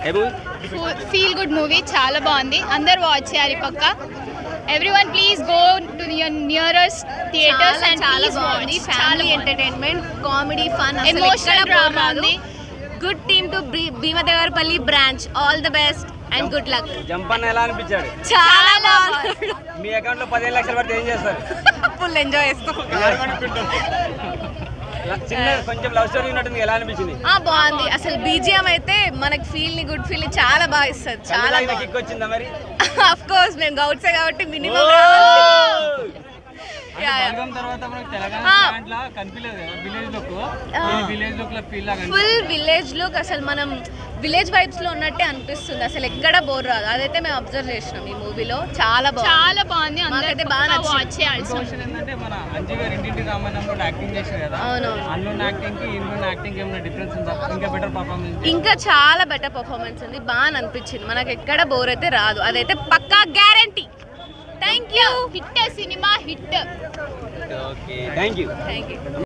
ఏ movie feel good movie చాలా బాగుంది అందరు వాచ్ చేయాలి పక్క everyone please go to nearest theatres and చాలా బాగుంది family entertainment comedy fun Emotional drama ఉంది. Good team to Bheemadevarapalli branch all the best and good luck Jampanna ఎలా అనిపించాడు చాలా బాగుంది మీ అకౌంట్ లో పదిహేను లక్షలు పడితే ఏం చేస్తారు ఫుల్ ఎంజాయ్ చేస్తాం చిన్న కొంచెం లవ్ స్టోరీ ఉన్నట్టుంది ఎలా అనిపించింది ఆ బాగుంది అసలు బీజిఎం అయితే మనకి ఫీల్ ని గుడ్ ఫీల్ ని చాలా బాగా ఇస్తుంది చాలా చాలా కిక్ వచ్చిందా మరి ఆఫ్ కోర్స్ మేము గౌట్సే కాబట్టి మినిమం బలగం తర్వాత మనకు తెలంగాణ ఆ. దాంట్లో కనిపించలేదు కదా విలేజ్ లుక్ విలేజ్ లుక్ లో ఫీల్ లాగా ఫుల్ విలేజ్ లుక్ అసలు మనం విలేజ్ వైబ్స్ లో ఉన్నట్టే అనిపిస్తుంది అసలు ఎక్కడ బోర్ రాదు అదైతే మేము అబ్జర్వ్ చేసినాం ఈ మూవీలో చాలా బాగుంది చాలా బాగుంది మాకైతే అందరు బాగా బాగా నచ్చింది. వాచ్ చేయాల్సి క్వశ్చన్ ఏంటంటే మన అంజీ గారు ఇంటింటి రామాయణంలో యాక్టింగ్ చేశారు కదా అవునవును. అన్నున్న యాక్టింగ్ కి ఇన్నున్న యాక్టింగ్ ఏమైనా డిఫరెన్స్ ఉందా ఇంకా బెటర్ పర్ఫార్మెన్స్ ఇంకా చాలా బెటర్ పర్ఫార్మెన్స్ ఉంది బాగా అనిపించింది మనకి ఎక్కడ బోర్ అయితే రాదు అదైతే పక్కా guarantee thank you hit cinema hit okay thank you thank you